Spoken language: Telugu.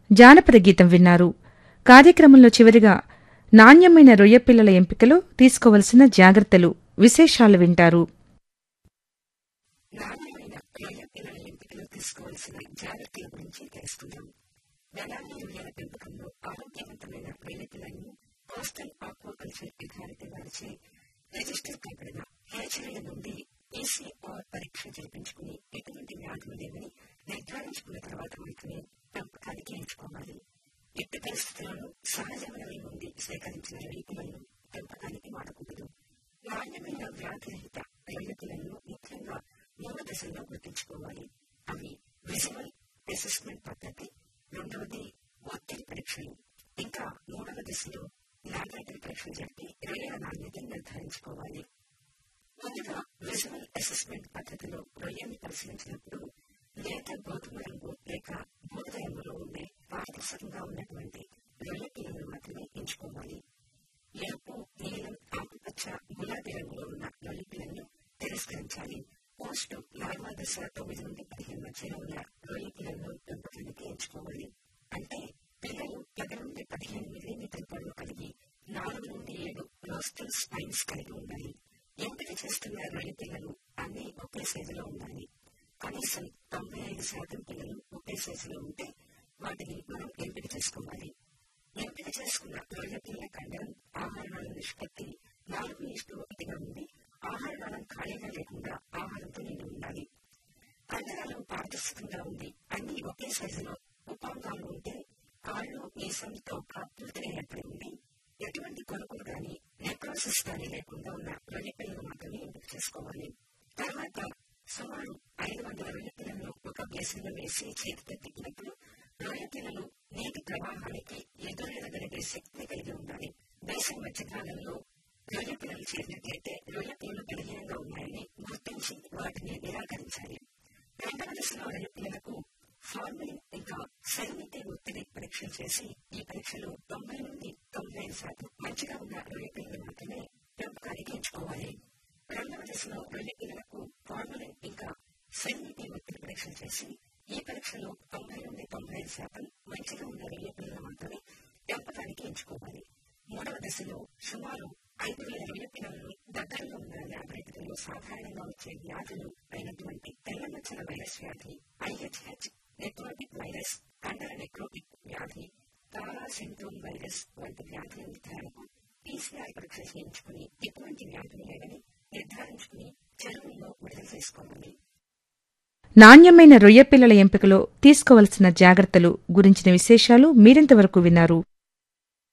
జానపద గీతం విన్నారు కార్యక్రమంలో చివరిగా నాణ్యమైన రొయ్య పిల్లల ఎంపికలో తీసుకోవలసిన జాగ్రత్తలు విశేషాలు వింటారు నాణ్యమైన రొయ్య పిల్లల ఎంపికలో తీసుకోవాల్సిన జాగ్రత్తల గురించి తెలుసుకుందాం వెలాంటి రొయ్యల పెంపకంలో ఆరోగ్యవంతమైన రొయ్య పిల్లలను కోస్టల్ ఆక్వాకల్చర్ అథారిటీ వారిచే రిజిస్టర్ చేయబడిన హెచ్ఐల నుండి ఈసీఆర్ పరీక్ష జరిపించుకుని ఎటువంటి వ్యాధులు లేవని నిర్ధారించుకున్న తర్వాత మాత్రమే పెంపకానికి ఎంచుకోవాలి ఎట్టి పరిస్థితుల్లోనూ సహజ వనరుల నుండి సేకరించిన రొయ్య పిల్లలను పెంపకానికి వాడకూడదు నాణ్యమైన వ్యాధిరహిత రొయ్య పిల్లలను ముఖ్యంగా మూడు దశల్లో గుర్తించుకోవాలి అవి విజువల్ అసెస్మెంట్ పద్ధతి రెండవది ఒత్తిడి పరీక్షలు ఇంకా మూడవ దశలో లాబొరేటరీ పరీక్షలు జరిపి రొయ్యల నాణ్యతను నిర్ధారించుకోవాలి ముందుగా విజువల్ అసెస్మెంట్ పద్ధతిలో రొయ్యని పరిశీలించినప్పుడు లేత గోధుమ రంగు లేక బూడిద రంగులో ఉండే పారదర్శకంగా ఉన్నటువంటి రొయ్య పిల్లలను మాత్రమే ఎంచుకోవాలి ఎరుపు నీలం ఆకుపచ్చ గులాబీ రంగులో ఉన్న రొయ్య పిల్లలను తిరస్కరించాలి పోస్టు నాలుగవ దశ తొమ్మిది నుండి పదిహేను మధ్యలో ఉన్న రొయ్య పిల్లలను పెంపకానికి ఎంచుకోవాలి అంటే పిల్లలు పది నుండి పదిహేను మిల్లీమీటర్ల పొడవు కలిగి నాలుగు నుండి ఏడు రోస్టల్ స్పైన్స్ కలిగి ఉండాలి ఎంపిక చేస్తున్న రొయ్య పిల్లలు అన్ని ఒకే సైజులో ఉండాలి కనీసం తొంభై ఐదు శాతం పిల్లలు ఒకే సైజులో ఉంటే వాటిని మనం ఎంపిక చేసుకోవాలి ఎంపిక చేసుకున్న రొయ్య పిల్లల కండరం ఆహారాల నిష్పత్తి నాలుగు ఇష్టు ఒకటిగా ఉండి ఆహారం ఖాళీగా లేకుండా ఆహారంతో నిండి ఉండాలి కండరాలు పారదర్శకంగా ఉండి అన్ని ఒకే సైజులో ఉపాంగాలు ఉంటే కాళ్ళు మీసం తోక పూర్తిగా ఏర్పడి ఉండి ఎటువంటి కొనుక్కులు గాని నెక్రోసిస్ గాని లేకుండా ఉన్న రొయ్య పిల్లలు మాత్రమే ఎంపిక చేసుకోవాలి తర్వాత సుమారు ఐదు వందల రొయ్య పిల్లలను ఒక బేసిన్లో వేసి చేతితో తిప్పినప్పుడు రొయ్య పిల్లలు నీటి ప్రవాహానికి ఎదురెదగలిగే శక్తిని కలిగి ఉండాలి బేసిన్ మధ్యకాలంలో రొయ్య పిల్లలు చేరినట్లయితే రొయ్య పిల్లలు బలహీనంగా ఉన్నాయని గుర్తించి వాటిని నిరాకరించాలి రెండవ దశలో రొయ్య పిల్లలకు ఫార్మలిన్ ఇంకా సెల్మిటీ ఒత్తిడి పరీక్షలు చేసి ఈ పరీక్షలు తొంభై నుండి తొంభై ఐదు శాతం మంచిగా ఉన్న రొయ్య పిల్లలు మాత్రమే పెంపకానికి ఎంచుకోవాలి రెండవ దశలో రొయ్య పిల్లలకు ఫార్మలిన్ ఇంకా సెల్మిటీ ఒత్తిడి పరీక్షలు చేసి ఈ పరీక్షలో తొంభై నుండి తొంభై ఐదు శాతం మంచిగా ఉన్న రొయ్య పిల్లలు మాత్రమే పెంపకానికి ఎంచుకోవాలి మూడవ దశలో సుమారు ఐదు వేల రొయ్య పిల్లలను దగ్గరలో ఉన్న ల్యాబొరేటరీలో సాధారణంగా వచ్చే వ్యాధులు అయినటువంటి తెల్లమచ్చల వైరస్ వ్యాధి ఐహెచ్హెచ్ నెక్రోటిక్ వైరస్ కండర నెక్రోటిక్ వ్యాధి పారా సిండ్రోమ్ వైరస్ వంటి వ్యాధుల నిర్ధారణకు పీసీఆర్ పరీక్ష చేయించుకుని ఎటువంటి వ్యాధులు లేవని నిర్ధారించుకుని చెరువుల్లో విడుదల చేసుకోవాలి నాణ్యమైన రొయ్య పిల్లల ఎంపికలో తీసుకోవలసిన జాగ్రత్తలు గురించిన విశేషాలు మీరింతవరకు విన్నారు